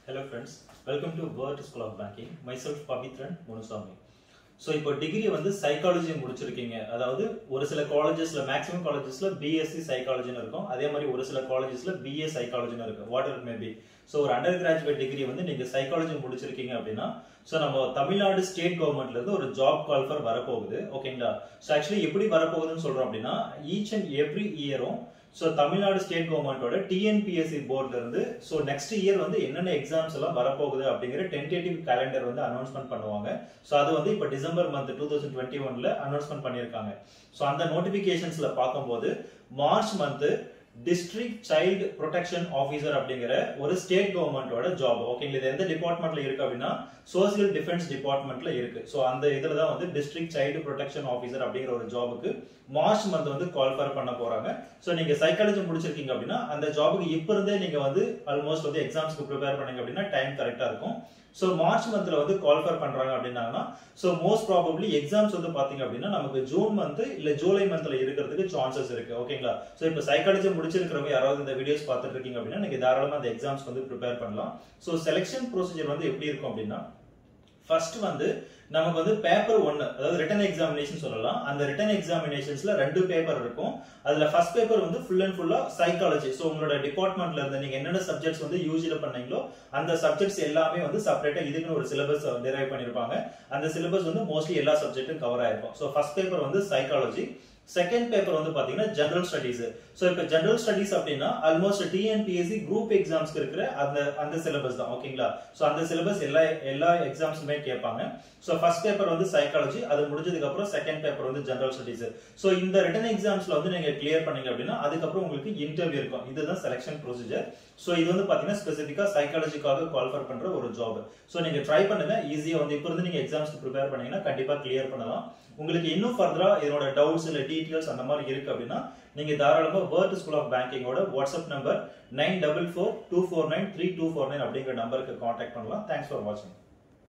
Hello friends, welcome to Word School of Banking. Myself Pavitran Munusami. So இப்போ degree வந்து psychology முடிச்சிருக்கீங்க அதாவது ஒரு சில காலேஜஸ்ல மேக்ஸிமம் காலேஜஸ்ல பிஎஸ்சி சைக்காலஜின்னு இருக்கும் அதே மாதிரி ஒரு சில காலேஜஸ்ல பிஏ சைக்காலஜின்னு இருக்கும் வாட் எவர் மேபி ஸோ ஒரு அண்டர் கிராஜுவேட் டிகிரி வந்து நீங்க சைக்காலஜி முடிச்சிருக்கீங்க அப்படின்னா ஸோ நம்ம தமிழ்நாடு ஸ்டேட் கவர்மெண்ட்ல இருந்து ஒரு ஜாப் கால்ஃபர் வரப்போகுது ஓகேங்களா ஸோ ஆக்சுவலி எப்படி வரப்போகுதுன்னு சொல்றோம் அப்படின்னா ஈச் அண்ட் எவ்ரி இயரும் ஸோ தமிழ்நாடு ஸ்டேட் கவர்மெண்டோட டிஎன்பிஎஸ்சி போர்ட்ல இருந்து ஸோ நெக்ஸ்ட் இயர் வந்து என்னென்ன எக்ஸாம்ஸ் எல்லாம் வரப்போகுது அப்படிங்கிற டென்டேட்டிவ் கேலண்டர் வந்து அனௌன்ஸ்மெண்ட் பண்ணுவாங்க ஸோ அது வந்து இப்போ December month two thousand twenty ஒன்ல அனௌன்ஸ்மெண்ட் பண்ணியிருக்காங்க ஸோ அந்த நோட்டிபிகேஷன்ஸ்ல பார்க்கும்போது March month district child protection officer அப்படிங்கிற ஒரு ஸ்டேட் கவர்மெண்டோட ஜாப் ஓகேங்களா இது எந்த டிபார்ட்மெண்ட்ல இருக்கு அப்படின்னா சோசியல் டிஃபென்ஸ் டிபார்ட்மெண்ட்ல இருக்கு ஸோ அந்த இதுல தான் வந்து டிஸ்ட்ரிக்ட் சைல்டு ப்ரொடெக்ஷன் ஆஃபீஸர் அப்படிங்கிற ஒரு ஜாபுக்கு மார்ச் மந்த் வந்து குவாலிஃபர் பண்ண போறாங்க ஸோ நீங்க சைக்காலஜி முடிச்சிருக்கீங்க அப்படின்னா அந்த ஜாபுக்கு இப்போ இருந்தே நீங்க வந்து ஆல்மோஸ்ட் வந்து எக்ஸாம்ஸ்க்கு ப்ரிப்பேர் பண்ணீங்க அப்படின்னா டைம் கரெக்டா இருக்கும் ஸோ மார்ச் மந்த்ல வந்து குவாலிஃபர் பண்றாங்க அப்படின்னாங்கன்னா ஸோ மோஸ்ட் ப்ராபப்ளி எக்ஸாம்ஸ் வந்து பாத்தீங்க அப்படின்னா நமக்கு ஜூன் மந்த் இல்ல ஜூலை மந்த்ல இருக்கிறதுக்கு சான்சஸ் இருக்கு ஓகேங்களா ஸோ இப்போ சைக்காலஜி முடிச்சிருக்கிறவங்க யாராவது இந்த வீடியோஸ் பார்த்துட்டு இருக்கீங்க அப்படின்னா நீங்க தாராளமா அந்த எக்ஸாம்ஸ் வந்து ப்ரிப்பேர் பண்ணலாம் ஸோ செலெக்ஷன் ப்ரொசீஜர் வந்து எப்படி இருக்கும் அப்படின்னா ஃபர்ஸ்ட் வந்து நமக்கு வந்து பேப்பர் ஒன்னு அதாவது ரிட்டன் எக்ஸாமினேஷன் சொல்லலாம் அந்த ரிட்டன் எக்ஸாமினேஷன்ஸ்ல ரெண்டு பேப்பர் இருக்கும் அதுல ஃபர்ஸ்ட் பேப்பர் வந்து ஃபுல் அண்ட் ஃபுல்லா சைக்காலஜி ஸோ உங்களோட டிபார்ட்மெண்ட்ல இருந்து நீங்க என்னென்ன சப்ஜெக்ட்ஸ் வந்து யூஜில பண்ணீங்களோ அந்த சப்ஜெக்ட்ஸ் எல்லாமே வந்து செப்பரேட்டா இதுக்குன்னு ஒரு சிலபஸ் டிரைவ் பண்ணிருப்பாங்க அந்த சிலபஸ் வந்து மோஸ்ட்லி எல்லா சப்ஜெக்ட்டும் கவர் ஆயிருக்கும் ஸோ ஃபர்ஸ்ட் பேப்பர் வந்து சைக்காலஜி செகண்ட் பேப்பர் வந்து பாத்தீங்கன்னா ஜெனரல் ஸ்டடிஸ் ஸோ இப்போ ஜெனரல் ஸ்டடிஸ் அப்படின்னா ஆல்மோஸ்ட் டிஎன்பிஎஸ்சி குரூப் எக்ஸாம்ஸ்க்கு இருக்கிற அந்த அந்த சிலபஸ் தான் ஓகேங்களா ஸோ அந்த சிலபஸ் எல்லா எல்லா எக்ஸாம்ஸுமே கேட்பாங்க ஸோ ஃபர்ஸ்ட் பேப்பர் வந்து சைக்காலஜி அது முடிஞ்சதுக்கு அப்புறம் செகண்ட் பேப்பர் வந்து ஜெனரல் ஸ்டடிஸ் ஸோ இந்த ரிட்டன் எக்ஸாம்ஸ்ல வந்து நீங்க கிளியர் பண்ணீங்க அப்படின்னா அதுக்கப்புறம் உங்களுக்கு இன்டர்வியூ இருக்கும் இதுதான் செலெக்ஷன் ப்ரொசீஜர் ஸோ இது வந்து பாத்தீங்கன்னா ஸ்பெசிஃபிக்கா சைக்காலஜிக்காக குவாலிஃபர் பண்ற ஒரு ஜாப் ஸோ நீங்க ட்ரை பண்ணுங்க ஈஸியா வந்து இப்போ இருந்து நீங்க எக்ஸாம்ஸ்க்கு ப்ரிப்பேர் பண்ணீங்கன்னா கண்டிப்பா கிளியர் பண்ணலாம் உங்களுக்கு இன்னும் ஃபர்தரா இதோட டவுட்ஸ் இல்ல டீடைல்ஸ் அந்த மாதிரி இருக்கு அப்படின்னா நீங்க தாராளமா வேர்ட் ஸ்கூல் ஆஃப் பேங்கிங்கோட WhatsApp number nine double four two four nine three two four nine அப்படிங்கிற நம்பருக்கு கான்டாக்ட் பண்ணலாம் தேங்க்ஸ் ஃபார் வாட்சிங்